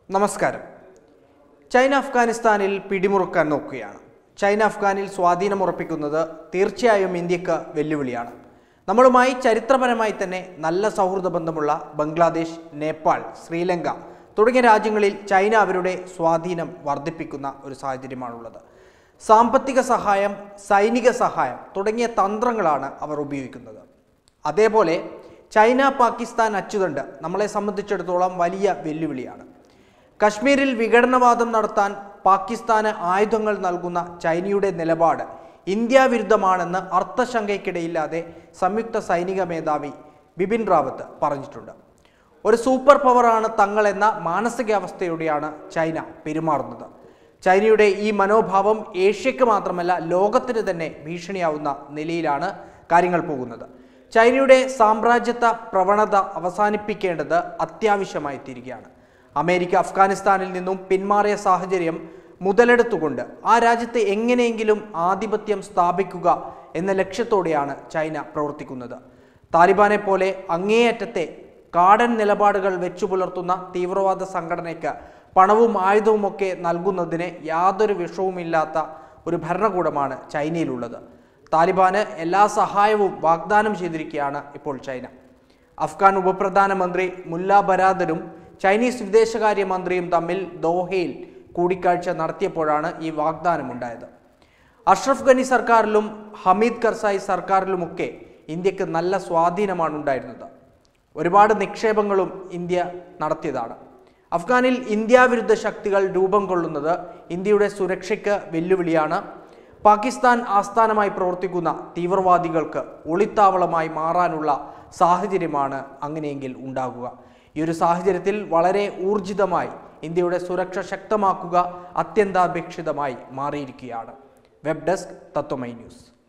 നമസ്കാരം ചൈന അഫ്ഗാനിസ്ഥാനിൽ പിടിമുറുക്കാൻ നോക്കുകയാണ് ചൈന അഫ്ഗാനിൽ സ്വാധീനമുറപ്പിക്കുന്നത് തീർച്ചയായും ഇന്ത്യക്ക് വെല്ലുവിളിയാണ് നമ്മളുമായി ചരിത്രപരമായി തന്നെ നല്ല സൗഹൃദ ബന്ധമുള്ള ബംഗ്ലാദേശ് നേപ്പാൾ ശ്രീലങ്ക തുടങ്ങിയ രാജ്യങ്ങളിൽ ചൈന അവരുടെ സ്വാധീനം വർദ്ധിപ്പിക്കുന്ന ഒരു സാഹചര്യമാണുള്ളത് സാമ്പത്തിക സഹായം സൈനിക സഹായം തുടങ്ങിയ തന്ത്രങ്ങളാണ് അവർ ഉപയോഗിക്കുന്നത് അതേപോലെ ചൈന പാകിസ്ഥാൻ അച്ചുതണ്ട് നമ്മളെ സംബന്ധിച്ചിടത്തോളം വലിയ വെല്ലുവിളിയാണ് കശ്മീരിൽ വിഘടനവാദം നടത്താൻ പാകിസ്ഥാന് ആയുധങ്ങൾ നൽകുന്ന ചൈനയുടെ നിലപാട് ഇന്ത്യ വിരുദ്ധമാണെന്ന് അർത്ഥശങ്കയ്ക്കിടയില്ലാതെ സംയുക്ത സൈനിക മേധാവി ബിപിൻ റാവത്ത് പറഞ്ഞിട്ടുണ്ട് ഒരു സൂപ്പർ പവറാണ് തങ്ങളെന്ന മാനസികാവസ്ഥയോടെയാണ് ചൈന പെരുമാറുന്നത് ചൈനയുടെ ഈ മനോഭാവം ഏഷ്യക്ക് മാത്രമല്ല ലോകത്തിന് തന്നെ ഭീഷണിയാവുന്ന നിലയിലാണ് കാര്യങ്ങൾ പോകുന്നത് ചൈനയുടെ സാമ്രാജ്യത്വ പ്രവണത അവസാനിപ്പിക്കേണ്ടത് അത്യാവശ്യമായി തീരുകയാണ് അമേരിക്ക അഫ്ഗാനിസ്ഥാനിൽ നിന്നും പിന്മാറിയ സാഹചര്യം മുതലെടുത്തുകൊണ്ട് ആ രാജ്യത്ത് എങ്ങനെയെങ്കിലും ആധിപത്യം സ്ഥാപിക്കുക എന്ന ലക്ഷ്യത്തോടെയാണ് ചൈന പ്രവർത്തിക്കുന്നത് താലിബാനെ പോലെ അങ്ങേയറ്റത്തെ കാടൻ നിലപാടുകൾ വെച്ചു പുലർത്തുന്ന തീവ്രവാദ സംഘടനയ്ക്ക് പണവും ആയുധവുമൊക്കെ നൽകുന്നതിന് യാതൊരു വിഷവുമില്ലാത്ത ഒരു ഭരണകൂടമാണ് ചൈനയിലുള്ളത് താലിബാന് എല്ലാ സഹായവും വാഗ്ദാനം ചെയ്തിരിക്കുകയാണ് ഇപ്പോൾ ചൈന അഫ്ഗാൻ ഉപപ്രധാനമന്ത്രി മുല്ല ബരാദരും ചൈനീസ് വിദേശകാര്യ മന്ത്രിയും തമ്മിൽ ദോഹയിൽ കൂടിക്കാഴ്ച നടത്തിയപ്പോഴാണ് ഈ വാഗ്ദാനമുണ്ടായത് അഷ്റഫ് ഗനി സർക്കാരിലും ഹമീദ് കർസായി സർക്കാരിലുമൊക്കെ ഇന്ത്യക്ക് നല്ല സ്വാധീനമാണ് ഉണ്ടായിരുന്നത് ഒരുപാട് നിക്ഷേപങ്ങളും ഇന്ത്യ നടത്തിയതാണ് അഫ്ഗാനിൽ ഇന്ത്യ വിരുദ്ധ ശക്തികൾ രൂപം കൊള്ളുന്നത് ഇന്ത്യയുടെ സുരക്ഷയ്ക്ക് വെല്ലുവിളിയാണ് പാകിസ്ഥാൻ ആസ്ഥാനമായി പ്രവർത്തിക്കുന്ന തീവ്രവാദികൾക്ക് ഒളിത്താവളമായി മാറാനുള്ള സാഹചര്യമാണ് അങ്ങനെയെങ്കിൽ ഉണ്ടാകുക ഈ ഒരു സാഹചര്യത്തിൽ വളരെ ഊർജിതമായി ഇന്ത്യയുടെ സുരക്ഷ ശക്തമാക്കുക അത്യന്താപേക്ഷിതമായി മാറിയിരിക്കുകയാണ് വെബ് ഡെസ്ക് തത്വമൈ ന്യൂസ്